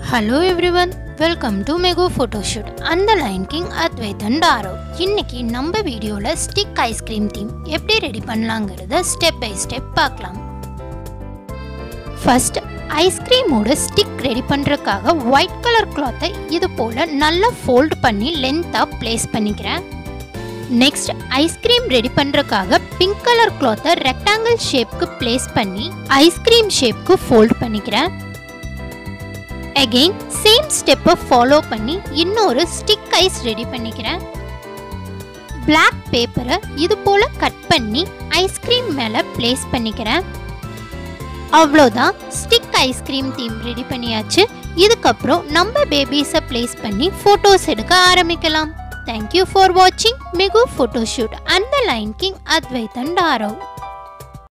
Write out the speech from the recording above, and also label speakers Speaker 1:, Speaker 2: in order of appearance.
Speaker 1: hello everyone welcome to மெகோ photoshoot அந்த லைன் கிங் அத்வைதன் டாரோ இன்னைக்கு நம்ம வீடியோவில் ஸ்டிக் ஐஸ்கிரீம் தீம் எப்படி ரெடி பண்ணலாங்கிறத ஸ்டெப் பை ஸ்டெப் பார்க்கலாம் ஃபர்ஸ்ட் ஐஸ்கிரீமோட ஸ்டிக் ரெடி பண்ணுறதுக்காக ஒயிட் கலர் கிளாத்தை இது போல் நல்லா ஃபோல்ட் பண்ணி லென்த்தாக ப்ளேஸ் பண்ணிக்கிறேன் நெக்ஸ்ட் ஐஸ்கிரீம் ரெடி பண்ணுறதுக்காக பிங்க் கலர் கிளாத்தை ரெக்டாங்கிள் ஷேப்க்கு ப்ளேஸ் பண்ணி ஐஸ்கிரீம் ஷேப்க்கு ஃபோல்ட் பண்ணிக்கிறேன் அகெயின் சேம் ஸ்டெப்பை ஃபாலோ பண்ணி இன்னொரு ஸ்டிக் ஐஸ் ரெடி பண்ணிக்கிறேன் பிளாக் பேப்பரை இது போல் கட் பண்ணி ஐஸ்கிரீம் மேலே ப்ளேஸ் பண்ணிக்கிறேன் அவ்வளோதான் ஸ்டிக் ஐஸ்கிரீம் தீம் ரெடி பண்ணியாச்சு இதுக்கப்புறம் நம்ம பேபிஸை ப்ளேஸ் பண்ணி ஃபோட்டோஸ் எடுக்க ஆரம்பிக்கலாம் தேங்க்யூ ஃபார் வாட்சிங் மிகு ஃபோட்டோஷூட் அந்த லைன் கிங் அத்வைதன் டாரவ்